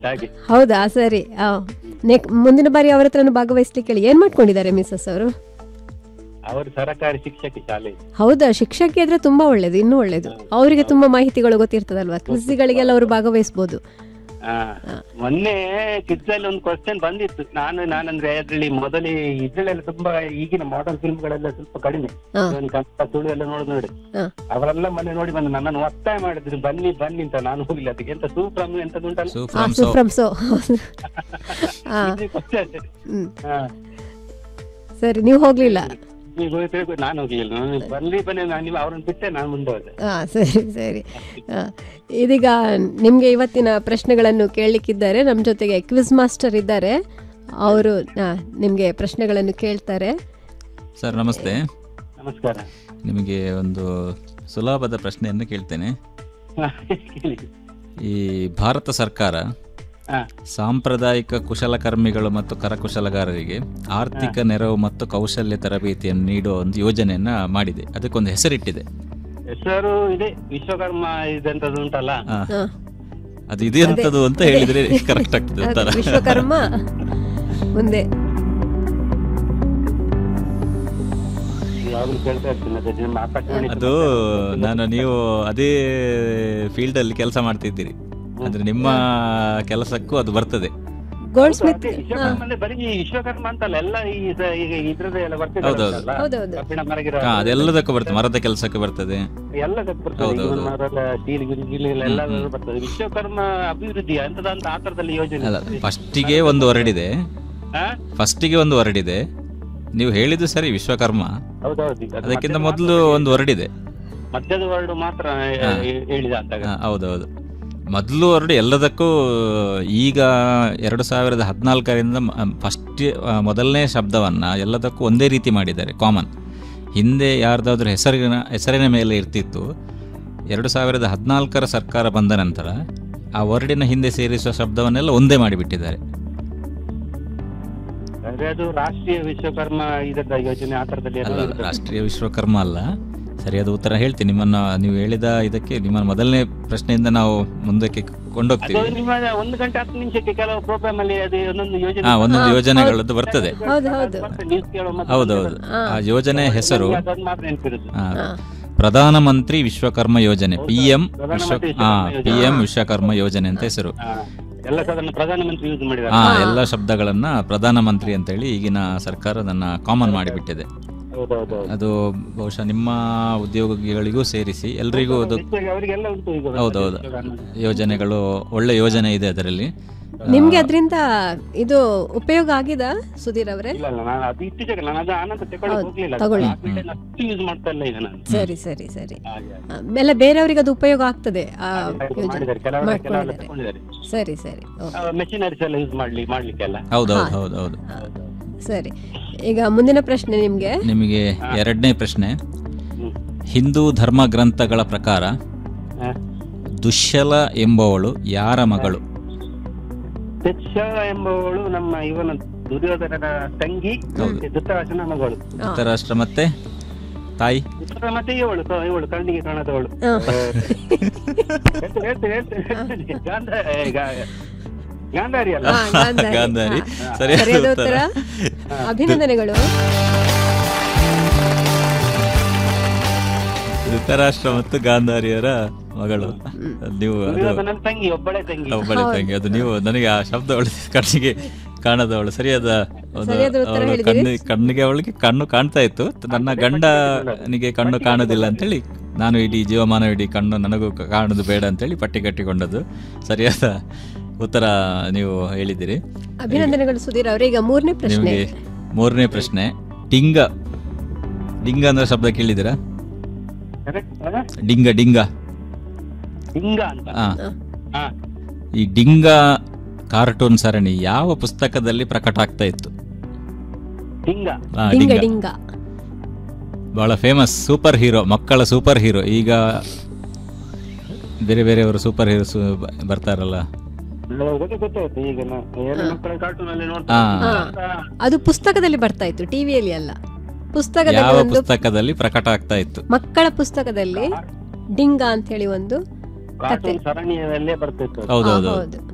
ಹಾಗೆ ಹೌದಾ ಸರಿ ಆ, ನೆಕ್ ಮುಂದಿನ ಬಾರಿ ಅವ್ರ ಹತ್ರನೂ ಭಾಗವಹಿಸ್ಲಿಕ್ಕೆ ಹೇಳಿ ಏನ್ ಮಾಡ್ಕೊಂಡಿದ್ದಾರೆ ಮಿಸಸ್ ಅವರು ಅವರು ಸರಕಾರಿ ಶಿಕ್ಷಕಿ ಶಾಲೆ ಹೌದಾ ಶಿಕ್ಷಕಿ ಆದ್ರೆ ತುಂಬಾ ಒಳ್ಳೇದು ಇನ್ನೂ ಒಳ್ಳೇದು ಅವರಿಗೆ ತುಂಬಾ ಮಾಹಿತಿಗಳು ಗೊತ್ತಿರ್ತದಲ್ವಾ ಕ್ವಿಸ್ಗಳಿಗೆಲ್ಲ ಅವರು ಭಾಗವಹಿಸ್ಬೋದು ಆ, ಮೊನ್ನೆ ಕಿಡ್ಸ್ ಅಲ್ಲಿ ಒಂದು ಕ್ವಶನ್ ಬಂದಿತ್ತು ನಾನು ನಾನಂದ್ರೆ ಅದ್ರಲ್ಲಿ ಮೊದಲೇ ಇದ್ರಲ್ಲೆಲ್ಲ ತುಂಬಾ ಈಗಿನ ಮಾಡರ್ನ್ ಫಿಲ್ಮ್ ಗಳೆಲ್ಲ ಸ್ವಲ್ಪ ಕಡಿಮೆ ಹಾ. ಇವನ್ ಕನ್ನಡ ತುಳು ಎಲ್ಲ ನೋಡ್ ನೋಡಿ ಹಾ. ಅವರೆಲ್ಲ ಮೊನ್ನೆ ನೋಡಿ ಬಂದು ನನ್ನನ್ನು ಒತ್ತಾಯ ಮಾಡಿದ್ರು ಬನ್ನಿ ಬನ್ನಿ ಅಂತ ನಾನು ಹೋಗಿಲ್ಲ ಅದಕ್ಕೆ ಎಂತ ಸೂಪ್ರಮ್ ಎಂತದ್ದು ಉಂಟಲ್ಲ ಆ, ಸೂಫ್ರಮ್ ಸೋ ಸುಫ್ರಮ್ ಸೋ ಆ, ಇದು question. ಹ್ಮ್. ಹಾ. ಸರಿ ನೀವು ಹೋಗ್ಲಿಲ್ಲ ಈಗ ಹೋಗ್ಬೇಕು, ನಾನು ಹೋಗ್ಲಿಲ್ಲ ನಾನು ಬನ್ನಿ ಬನ್ನಿ ನಾನು ನೀವು ಅವ್ರನ್ನ ಬಿಟ್ಟೆ ನಾನು ಮುಂದೆ ಹೋದೆ ಹಾ ಸರಿ ಸರಿ ಆ, ಇದೀಗ ನಿಮಗೆ ಇವತ್ತಿನ ಪ್ರಶ್ನೆಗಳನ್ನು ಕೇಳಲಿಕ್ಕಿದ್ದಾರೆ ನಮ್ಮ ಜೊತೆಗೆ ಕ್ವಿಸ್ ಮಾಸ್ಟರ್ ಇದ್ದಾರೆ ಅವರು ನಿಮಗೆ ಪ್ರಶ್ನೆಗಳನ್ನು ಕೇಳ್ತಾರೆ ಸರ್ ನಮಸ್ತೆ ನಮಸ್ಕಾರ ನಿಮಗೆ ಒಂದು ಸುಲಭದ ಪ್ರಶ್ನೆಯನ್ನು ಕೇಳ್ತೇನೆ ಹಾ, ಹೇಳಿ. ಈ ಭಾರತ ಸರ್ಕಾರ ಹಾ. ಸಾಂಪ್ರದಾಯಿಕ ಕುಶಲಕರ್ಮಿಗಳು ಮತ್ತು ಕರಕುಶಲಗಾರರಿಗೆ ಆರ್ಥಿಕ ನೆರವು ಮತ್ತು ಕೌಶಲ್ಯ ತರಬೇತಿಯನ್ನು ನೀಡುವ ಒಂದು ಯೋಜನೆಯನ್ನ ಮಾಡಿದೆ ಅದಕ್ಕೊಂದು ಹೆಸರಿಟ್ಟಿದೆ ಹೆಸರು ಇದೆ ವಿಶ್ವಕರ್ಮ ಇದೆಂತದ್ದು ಉಂಟಲ್ಲ ಆ, ಹಾ. ಅದು ಇದೆಂತದು ಅಂತ ಹೇಳಿದ್ರೆ ಕರೆಕ್ಟ್ ಆಗ್ತದೆ ಅದು ಉತ್ತರ ವಿಶ್ವಕರ್ಮ ಮುಂದೆ ಯಾವಾಗಲೂ ಕೇಳ್ತಾ ಇರ್ತೀನಿ ಅದೇ ನಿಮ್ಮ ಆಕಾಶವಾಣಿ ಅದು ನಾನು ನೀವು ಅದೇ ಫೀಲ್ಡ್ ಅಲ್ಲಿ ಕೆಲಸ ಮಾಡ್ತಿದ್ದೀರಿ ಅಂದ್ರೆ ನಿಮ್ಮ ಕೆಲಸಕ್ಕೂ ಅದು ಬರ್ತದೆ ಗೋಲ್ಡ್ ಸ್ಮಿತ್ ಅದೇ ವಿಶ್ವಕರ್ಮ ಅಂದ್ರೆ ಬರೀ ಈ ವಿಶ್ವಕರ್ಮ ಅಂತಲ್ಲ ಎಲ್ಲ ಈ ಸ- ಈಗ ಇದ್ರದ್ದು ಎಲ್ಲ ಬರ್ತಿದೆ ಹೌದೌದು. ಹೌದೌದು ಕಬ್ಬಿಣ ಮರಗಿರ ಹಾ ಅದೆಲ್ಲದಕ್ಕೂ ಬರ್ತದೆ ಮರದ ಕೆಲಸಕ್ಕೆ ಬರ್ತದೆ ಎಲ್ಲದಕ್ಕೂ ಬರ್ತದೆ ಹೌದೌದು. ಇವನ್ ಮರದ ಸ್ಟೀಲ್ ಗಿಲ್ ಗಿಲ್ ಎಲ್ಲ ಎಲ್ಲದೂ ಬರ್ತದೆ ವಿಶ್ವಕರ್ಮ ಅಭಿವೃದ್ಧಿ ಅಂತದ ಅಂತ ಆ ತರದಲ್ಲಿ ಯೋಜನೆ ಅಲ್ಲ ಫಸ್ಟಿಗೆ ಒಂದು ಹೊರಡಿದೆ ಹಾ? ಫಸ್ಟಿಗೆ ಒಂದು ಹೊರಡಿದೆ ನೀವು ಹೇಳಿದ್ದು ಸರಿ ವಿಶ್ವಕರ್ಮ ಹೌದೌದು ಈಗ ಅದು ಅದಕ್ಕಿಂತ ಮಧ್ಯದ ಮೊದಲು ಒಂದು ಹೊರಡಿದೆ ಮಧ್ಯದ ವರ್ಡ್ ಮಾತ್ರ ಹಾ. ಹೇ- ಹೇಳಿದ ಅಂತ ಹಾ, ಹೌದೌದು ಮೊದಲು ಹೊರಡಿ ಎಲ್ಲದಕ್ಕೂ ಈಗ ಎರಡು ಸಾವಿರದ ಹದಿನಾಲ್ಕರಿಂದ ಫಸ್ಟ್ ಮೊದಲನೇ ಶಬ್ದವನ್ನು ಎಲ್ಲದಕ್ಕೂ ಒಂದೇ ರೀತಿ ಮಾಡಿದ್ದಾರೆ ಕಾಮನ್ ಹಿಂದೆ ಯಾರ್ದಾದ್ರೂ ಹೆಸರಿನ ಹೆಸರಿನ ಮೇಲೆ ಇರ್ತಿತ್ತು ಎರಡು ಸಾವಿರದ ಹದಿನಾಲ್ಕರ ಸರ್ಕಾರ ಬಂದ ನಂತರ ಆ ವರ್ಡಿನ ಹಿಂದೆ ಸೇರಿಸುವ ಶಬ್ದವನ್ನೆಲ್ಲ ಒಂದೇ ಮಾಡಿಬಿಟ್ಟಿದ್ದಾರೆ ಅಂದ್ರೆ ಅದು ರಾಷ್ಟ್ರೀಯ ವಿಶ್ವಕರ್ಮ ಇದರ ಯೋಜನೆ ಆ ತರದಲ್ಲಿ ಏನೋ ಅಲ್ಲ ಇರ್ತದೆ. ರಾಷ್ಟ್ರೀಯ ವಿಶ್ವಕರ್ಮ ಅಲ್ಲ ಸರಿಯಾದ ಉತ್ತರ ಹೇಳ್ತೀನಿ ನಿಮ್ಮನ್ನ ನೀವು ಹೇಳಿದ ಇದಕ್ಕೆ ನಿಮ್ಮ ಮೊದಲನೇ ಪ್ರಶ್ನೆಯಿಂದ ನಾವು ಮುಂದಕ್ಕೆ ಅದು ಕೊಂಡೋಗ್ತೀವಿ ನಿಮ್ಮ ಒಂದು ಗಂಟೆ ಹತ್ತು ನಿಮಿಷಕ್ಕೆ ಕೆಲವು ಪ್ರೋಗ್ರಾಮ್ ಅಲ್ಲಿ ಅದು ಒಂದೊಂದು ಯೋಜನೆ ಹಾ ಒಂದೊಂದು ಹಾ, ಯೋಜನೆಗಳದ್ದು ಬರ್ತದೆ ಹೌದು, ಹೌದು. ನ್ಯೂಸ್ ಕೇಳೋ ಮತ್ತೆ ಹೌದೌದು ಹಾ. ಆ ಯೋಜನೆ ಹೆಸರು ಅದೊಂದು ಮಾತ್ರ ನೆನಪಿರುದು ಆ, ಹಾ. ಪ್ರಧಾನಮಂತ್ರಿ ವಿಶ್ವಕರ್ಮ ಯೋಜನೆ ಪಿ ಎಂ ವಿಶ್ವ ಪ್ರಧಾನಮಂತ್ರಿ ಹಾ ವಿಶ್ವಕರ್ಮ ಪಿ ಯೋಜನೆ. ಎಂ ವಿಶ್ವಕರ್ಮ ಯೋಜನೆ ಅಂತ ಹೆಸರು ಹಾ. ಎಲ್ಲ ಸಾಧಾರಣ ಪ್ರಧಾನಮಂತ್ರಿ ಯೂಸ್ ಮಾಡಿದ್ದಾರೆ ಹಾ ಎಲ್ಲ ಶಬ್ದಗಳನ್ನ ಪ್ರಧಾನಮಂತ್ರಿ ಅಂತೇಳಿ ಈಗಿನ ಸರ್ಕಾರ ಅದನ್ನ ಕಾಮನ್ ಮಾಡಿಬಿಟ್ಟಿದೆ ಹೌದೌದು ಅದು ಬಹುಶಃ ನಿಮ್ಮ ಉದ್ಯೋಗಿಗಳಿಗೂ ಸೇರಿಸಿ ಎಲ್ರಿಗೂ ಅದು ಅವರಿಗೆಲ್ಲ ಉಂಟು ಈಗ ಹೌದೌದು ಯೋಜನೆಗಳು ಒಳ್ಳೆ ಯೋಜನೆ ಇದೆ ಅದರಲ್ಲಿ ನಿಮ್ಗೆ ಅದರಿಂದ ಇದು ಉಪಯೋಗ ಆಗಿದೆ ಸುಧೀರ್ ಅವರೇ ಇಲ್ಲ ಇಲ್ಲ ನಾನು ಅದು ಇತ್ತೀಚೆಗೆ ನಾನು ಅದು ಆನಂತರ ತಗೊಳ್ಳೋಕೆ ಹೌದು, ಹೋಗ್ಲಿಲ್ಲ ತಗೊಳ್ಳಿ. ಅಷ್ಟು ಯೂಸ್ ಮಾಡ್ತಾ ಇಲ್ಲ ಈಗ ನಾನು ಸರಿ ಸರಿ ಸರಿ ಹಾಗೆ ಆಮೇಲೆ ಬೇರೆಯವರಿಗೆ ಅದು ಉಪಯೋಗ ಆಗ್ತದೆ ಆ ಯೋಜನೆ ಮಾಡಿದ್ದಾರೆ ಕೆಲವರು ಕೆಲವೆಲ್ಲ ಮಾಡ್ಕೊಂಡಿದ್ದಾರೆ ತಗೊಂಡಿದ್ದಾರೆ ಸರಿ ಸರಿ ಓಕೆ. ಮೆಷಿನರೀಸ್ ಎಲ್ಲ ಯೂಸ್ ಮಾಡ್ಲಿ ಮಾಡ್ಲಿಕ್ಕೆಲ್ಲ ಹೌದೌದು ಹಾ. ಹೌದು ಹೌದು ಸರಿ ಈಗ ಮುಂದಿನ ಪ್ರಶ್ನೆ ನಿಮ್ಗೆ ನಿಮಗೆ ಎರಡನೇ ಪ್ರಶ್ನೆ ಹ್ಮ್. ಹಿಂದೂ ಧರ್ಮ ಗ್ರಂಥಗಳ ಪ್ರಕಾರ ಹಾ. ದುಶ್ಯಲ ಎಂಬವಳು ಯಾರ ಮಗಳು ದಕ್ಷ ಎಂಬವಳು ನಮ್ಮ ಇವನ ದುರ್ಯೋಧನನ ತಂಗಿ ಹೌದು. ಧೃತರಾಷ್ಟ್ರನ ಮಗಳು ಆ, ಧೃತರಾಷ್ಟ್ರ ಮತ್ತೆ ತಾಯಿ ಧೃತರ ಮತ್ತೆ ಇವಳು ಕ- ಇವಳು ಕಣ್ಣಿಗೆ ಕಾಣದವಳು ಆ. ಹೇಳ್ತೇನೆ, ಹೇಳ್ತೇನೆ, ಹೇಳ್ತೇನೆ, ಹೇಳ್ತೇನೆ. ಗಾಂಧ- ಏ, ಗಾ- ಗಾಂಧಾರಿ ಅಲ್ಲ ಆ, ಗಾಂಧಾರಿ. ಗಾಂಧಾರಿ ಆ, ಸರಿಯಾದ ಸರಿಯಾದ ಉತ್ತರ ಉತ್ತರ ಅಭಿನಂದನೆಗಳು ಧೃತರಾಷ್ಟ್ರ ಮತ್ತು ಗಾಂಧಾರಿಯರ ಮಗಳು ನೀವು ಅದು ದುರ್ಯೋಧನನ ತಂಗಿ ಒಬ್ಬಳೇ ತಂಗಿ ಒಬ್ಬಳೆ ತಂಗಿ ಅದು ನೀವು ನನಗೆ ಆ ಶಬ್ದ ಅವಳು ಕಣ್ಣಿಗೆ ಕಾಣದವಳು ಸರಿಯಾದ ಒಂದು ಸರಿಯಾದ ಉತ್ತರ ಅವಳು ಹೇಳಿದಿರಿ. ಕಣ್ಣು ಕಣ್ಣಿಗೆ ಅವಳಿಗೆ ಕಣ್ಣು ಕಾಣ್ತಾ ಇತ್ತು ನನ್ನ ಗಂಡನಿಗೆ ಕಣ್ಣು ಕಾಣೋದಿಲ್ಲ ಅಂತೇಳಿ ನಾನು ಇಡೀ ಜೀವಮಾನ ಇಡೀ ಕಣ್ಣು ನನಗೂ ಕ- ಕಾಣುದು ಬೇಡ ಅಂತೇಳಿ ಪಟ್ಟಿ ಕಟ್ಟಿಕೊಂಡದ್ದು ಸರಿಯಾದ ಉತ್ತರ ನೀವು ಹೇಳಿದಿರಿ ಅಭಿನಂದನೆಗಳು ಸುಧೀರ್ ಅವರೇ ಈಗ ಮೂರನೇ ಪ್ರಶ್ನೆ ನಿಮಗೆ ಮೂರನೇ ಪ್ರಶ್ನೆ ಡಿಂಗ ಡಿಂಗ ಅಂದ್ರೆ ಶಬ್ದ ಕೇಳಿದಿರಾ Correct? ಅಲ್ಲ? ಡಿಂಗ ಡಿಂಗ ಹಿಂಗ ಅಂತ ಹಾ ಹಾ ಈ ಡಿಂಗ ಕಾರ್ಟೂನ್ ಸರಣಿ ಯಾವ ಪುಸ್ತಕದಲ್ಲಿ ಪ್ರಕಟ ಆಗ್ತಾ ಇತ್ತು ಹಿಂಗ ಆ, ಡಿಂಗ ಡಿಂಗ ಡಿಂಗ ಬಹಳ ಫೇಮಸ್ ಸೂಪರ್ ಹೀರೋ ಮಕ್ಕಳ ಸೂಪರ್ ಹೀರೋ ಈಗ ಬೇರೆ ಬೇರೆಯವರು ಸೂಪರ್ ಹೀರೋಸ್ ಬರ್ತಾರಲ್ಲ ಗೊತ್ತೇ ಗೊತ್ತಾಯ್ತು ಈಗ ನಾ- ಏನು ಮಕ್ಕಳ ಕಾರ್ಟೂನ್ ಅಲ್ಲಿ ಹಾ. ನೋಡ್ತಾ ಅದು ಪುಸ್ತಕದಲ್ಲಿ ಬರ್ತಾ ಇತ್ತು ಟಿವಿಯಲ್ಲಿ ಅಲ್ಲ ಪುಸ್ತಕದಲ್ಲಿ ಯಾವ ಒಂದು ಪುಸ್ತಕದಲ್ಲಿ ಪ್ರಕಟ ಆಗ್ತಾ ಇತ್ತು ಮಕ್ಕಳ ಪುಸ್ತಕದಲ್ಲಿ ಡಿಂಗ ಅಂತ ಹೇಳಿ ಒಂದು ಕಾರ್ಟೂನ್ ಸರಣಿಯಲ್ಲೇ ಬರ್ತಿತ್ತು ಅದು. ಹೌದೌದು ಆ, ಹೌದು